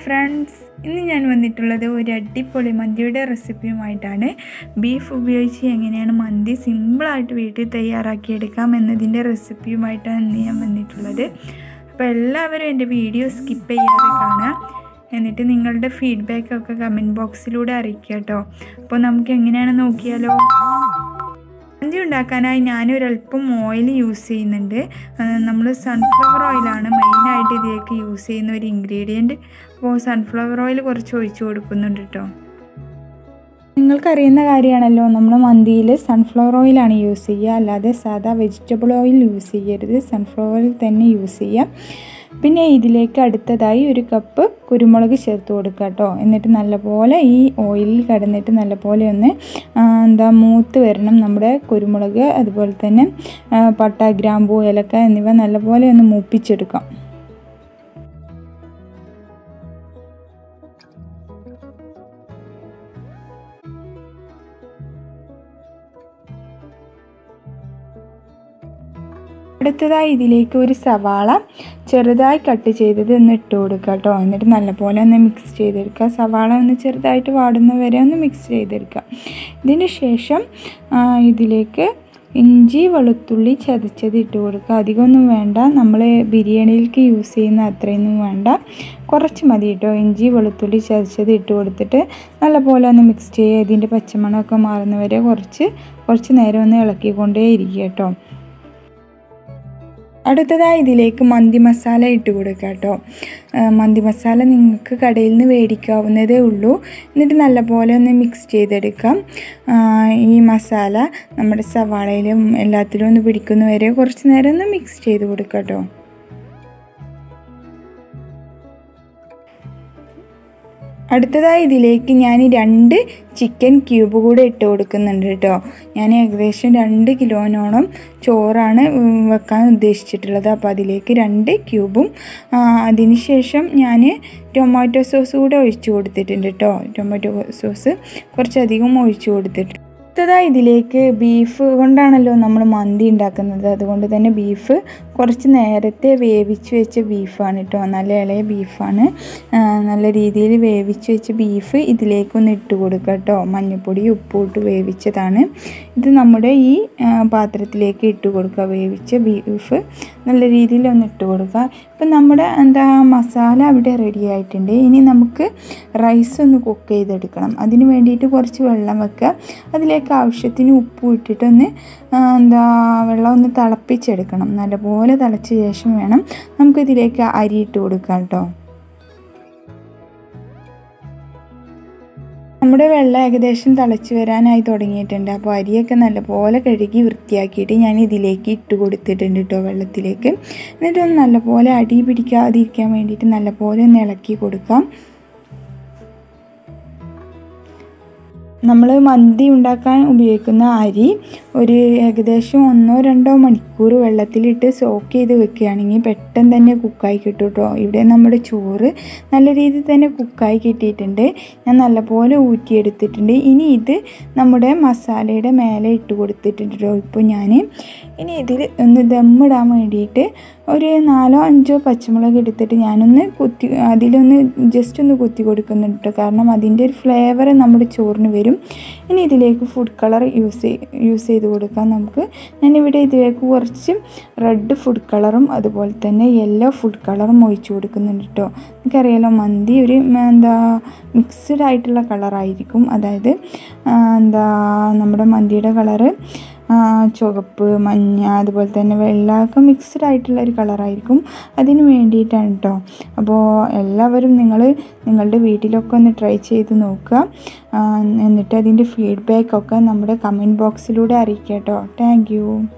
friends ഇന്ന് ഞാൻ വന്നിട്ടുള്ളത് ഒരു അടിപൊളി മന്തിയുടെ റെസിപ്പിയുമായിട്ടാണ് ബീഫ് ഉപയോഗിച്ച് എങ്ങനെയാണ് മന്തി സിമ്പിളായിട്ട് വീട്ടിൽ തയ്യാറാക്കിയെടുക്കാം എന്നതിൻ്റെ റെസിപ്പിയുമായിട്ടാണ് ഇന്ന് ഞാൻ വന്നിട്ടുള്ളത് അപ്പോൾ എല്ലാവരും എൻ്റെ വീഡിയോ സ്കിപ്പ് ചെയ്യാതെ കാണുക എന്നിട്ട് നിങ്ങളുടെ ഫീഡ്ബാക്കൊക്കെ കമൻറ്റ് ബോക്സിലൂടെ അറിയിക്കുക കേട്ടോ അപ്പോൾ നമുക്ക് എങ്ങനെയാണ് നോക്കിയാലോ മന്തി ഉണ്ടാക്കാനായി ഞാനൊരല്പം ഓയിൽ യൂസ് ചെയ്യുന്നുണ്ട് നമ്മൾ സൺഫ്ലവർ ഓയിലാണ് മെയിനായിട്ട് ഇതിലേക്ക് യൂസ് ചെയ്യുന്ന ഒരു ഇൻഗ്രീഡിയൻറ്റ് അപ്പോൾ സൺഫ്ലവർ ഓയിൽ കുറച്ച് ഒഴിച്ചു കൊടുക്കുന്നുണ്ട് കേട്ടോ നിങ്ങൾക്കറിയുന്ന കാര്യമാണല്ലോ നമ്മൾ മന്തിയിൽ സൺഫ്ലവർ ഓയിലാണ് യൂസ് ചെയ്യുക അല്ലാതെ സാധാ വെജിറ്റബിൾ ഓയിൽ യൂസ് ചെയ്യരുത് സൺഫ്ലവർ ഓയിൽ തന്നെ യൂസ് ചെയ്യാം പിന്നെ ഇതിലേക്ക് അടുത്തതായി ഒരു കപ്പ് കുരുമുളക് ചേർത്ത് കൊടുക്കുക കേട്ടോ എന്നിട്ട് നല്ലപോലെ ഈ ഓയിലിൽ കിടന്നിട്ട് നല്ലപോലെ ഒന്ന് എന്താ മൂത്ത് വരണം നമ്മുടെ കുരുമുളക് അതുപോലെ തന്നെ പട്ട ഗ്രാമ്പൂ ഏലക്ക എന്നിവ നല്ലപോലെ ഒന്ന് മൂപ്പിച്ചെടുക്കാം അടുത്തതായി ഇതിലേക്ക് ഒരു സവാള ചെറുതായി കട്ട് ചെയ്തത് ഒന്ന് ഇട്ട് കൊടുക്കുക കേട്ടോ എന്നിട്ട് നല്ലപോലെ ഒന്ന് മിക്സ് ചെയ്തെടുക്കുക സവാള ഒന്ന് ചെറുതായിട്ട് വാടുന്ന വരെ ഒന്ന് മിക്സ് ചെയ്തെടുക്കുക ഇതിന് ശേഷം ഇതിലേക്ക് ഇഞ്ചി വെളുത്തുള്ളി ചതച്ചത് ഇട്ട് കൊടുക്കുക അധികമൊന്നും വേണ്ട നമ്മൾ ബിരിയാണിയിലേക്ക് യൂസ് ചെയ്യുന്ന അത്രയൊന്നും വേണ്ട കുറച്ച് മതി കേട്ടോ ഇഞ്ചി വെളുത്തുള്ളി ചതച്ചത് ഇട്ട് കൊടുത്തിട്ട് നല്ലപോലെ ഒന്ന് മിക്സ് ചെയ്യുക ഇതിൻ്റെ പച്ചമണമൊക്കെ മാറുന്നവരെ കുറച്ച് കുറച്ച് നേരം ഒന്ന് ഇളക്കിക്കൊണ്ടേ ഇരിക്കുക കേട്ടോ അടുത്തതായി ഇതിലേക്ക് മന്തി മസാല ഇട്ട് കൊടുക്കുക കേട്ടോ മന്തി മസാല നിങ്ങൾക്ക് കടയിൽ നിന്ന് മേടിക്കാവുന്നതേ ഉള്ളൂ എന്നിട്ട് നല്ലപോലെ ഒന്ന് മിക്സ് ചെയ്തെടുക്കാം ഈ മസാല നമ്മുടെ സവാളയിലും എല്ലാത്തിലും ഒന്ന് പിടിക്കുന്ന വരെ കുറച്ച് നേരം ഒന്ന് മിക്സ് ചെയ്ത് കൊടുക്കുക കേട്ടോ അടുത്തതായി ഇതിലേക്ക് ഞാൻ രണ്ട് ചിക്കൻ ക്യൂബ് കൂടെ ഇട്ട് കൊടുക്കുന്നുണ്ട് കേട്ടോ ഞാൻ ഏകദേശം രണ്ട് കിലോനോളം ചോറാണ് വെക്കാൻ ഉദ്ദേശിച്ചിട്ടുള്ളത് അപ്പോൾ അതിലേക്ക് രണ്ട് ക്യൂബും അതിന് ശേഷം ഞാൻ ടൊമാറ്റോ സോസ് കൂടെ ഒഴിച്ചു കൊടുത്തിട്ടുണ്ട് കേട്ടോ ടൊമാറ്റോ സോസ് കുറച്ചധികം ഒഴിച്ചു കൊടുത്തിട്ടുണ്ട് അടുത്തതായി ഇതിലേക്ക് ബീഫ് കൊണ്ടാണല്ലോ നമ്മൾ മന്തി ഉണ്ടാക്കുന്നത് അതുകൊണ്ട് തന്നെ ബീഫ് കുറച്ച് നേരത്തെ വേവിച്ച് വെച്ച ബീഫാണ് കേട്ടോ നല്ല ഇളയ ബീഫാണ് നല്ല രീതിയിൽ വേവിച്ച് വെച്ച ബീഫ് ഇതിലേക്കൊന്ന് ഇട്ട് കൊടുക്കുക കേട്ടോ മഞ്ഞൾപ്പൊടി ഉപ്പും ഇട്ട് വേവിച്ചതാണ് ഇത് നമ്മുടെ ഈ പാത്രത്തിലേക്ക് ഇട്ട് കൊടുക്കുക വേവിച്ച ബീഫ് നല്ല രീതിയിൽ ഒന്ന് ഇട്ട് കൊടുക്കുക ഇപ്പം നമ്മുടെ എന്താ മസാല അവിടെ റെഡി ആയിട്ടുണ്ട് ഇനി നമുക്ക് റൈസ് ഒന്ന് കുക്ക് ചെയ്തെടുക്കണം അതിന് വേണ്ടിയിട്ട് കുറച്ച് വെള്ളം വെക്കുക അതിലേക്ക് ആവശ്യത്തിന് ഉപ്പ് ഇട്ടിട്ടൊന്ന് എന്താ വെള്ളം ഒന്ന് തിളപ്പിച്ചെടുക്കണം നല്ലപോലെ തിളച്ച ശേഷം വേണം നമുക്കിതിലേക്ക് അരി ഇട്ട് കൊടുക്കാം കേട്ടോ നമ്മുടെ വെള്ളം ഏകദേശം തിളച്ച് വരാനായി തുടങ്ങിയിട്ടുണ്ട് അപ്പോൾ അരിയൊക്കെ നല്ലപോലെ കഴുകി വൃത്തിയാക്കിയിട്ട് ഞാൻ ഇതിലേക്ക് ഇട്ട് കൊടുത്തിട്ടുണ്ട് കേട്ടോ വെള്ളത്തിലേക്ക് എന്നിട്ടൊന്ന് നല്ലപോലെ അടി പിടിക്കാതിരിക്കാൻ വേണ്ടിയിട്ട് നല്ലപോലെ ഒന്ന് ഇളക്കി കൊടുക്കാം നമ്മൾ മന്തി ഉണ്ടാക്കാൻ ഉപയോഗിക്കുന്ന അരി ഒരു ഏകദേശം ഒന്നോ രണ്ടോ മണിക്കൂർ വെള്ളത്തിലിട്ട് സോക്ക് ചെയ്ത് വെക്കുകയാണെങ്കിൽ പെട്ടെന്ന് തന്നെ കുക്കായി കിട്ടും കേട്ടോ ഇവിടെ നമ്മുടെ ചോറ് നല്ല രീതിയിൽ തന്നെ കുക്കായി കിട്ടിയിട്ടുണ്ട് ഞാൻ നല്ലപോലെ ഊറ്റിയെടുത്തിട്ടുണ്ട് ഇനി ഇത് നമ്മുടെ മസാലയുടെ മേലെ ഇട്ട് കൊടുത്തിട്ടുണ്ട് കേട്ടോ ഇപ്പോൾ ഞാൻ ഇനി ഇതിൽ ഒന്ന് ദമ്മിടാൻ വേണ്ടിയിട്ട് ഒരു നാലോ അഞ്ചോ പച്ചമുളക് എടുത്തിട്ട് ഞാനൊന്ന് കുത്തി അതിലൊന്ന് ജസ്റ്റ് ഒന്ന് കുത്തി കൊടുക്കുന്നുണ്ട് കേട്ടോ കാരണം അതിൻ്റെ ഒരു ഫ്ലേവർ നമ്മുടെ ചോറിന് വരും ഇനി ഇതിലേക്ക് ഫുഡ് കളർ യൂസ് യൂസ് ചെയ്ത് കൊടുക്കാം നമുക്ക് ഞാനിവിടെ ഇതിലേക്ക് കുറച്ച് റെഡ് ഫുഡ് കളറും അതുപോലെ തന്നെ യെല്ലോ ഫുഡ് കളറും ഒഴിച്ചു കൊടുക്കുന്നുണ്ട് കേട്ടോ എനിക്കറിയാലോ മന്തി ഒരു എന്താ മിക്സ്ഡ് ആയിട്ടുള്ള കളറായിരിക്കും അതായത് എന്താ നമ്മുടെ മന്തിയുടെ കളറ് ചുവപ്പ് മഞ്ഞ അതുപോലെ തന്നെ വെള്ളമൊക്കെ മിക്സ്ഡ് ആയിട്ടുള്ള ഒരു കളറായിരിക്കും അതിന് വേണ്ടിയിട്ടാണ് കേട്ടോ അപ്പോൾ എല്ലാവരും നിങ്ങൾ നിങ്ങളുടെ വീട്ടിലൊക്കെ ഒന്ന് ട്രൈ ചെയ്ത് നോക്കുക എന്നിട്ട് അതിൻ്റെ ഫീഡ്ബാക്കൊക്കെ നമ്മുടെ കമൻറ്റ് ബോക്സിലൂടെ അറിയിക്കുക കേട്ടോ താങ്ക്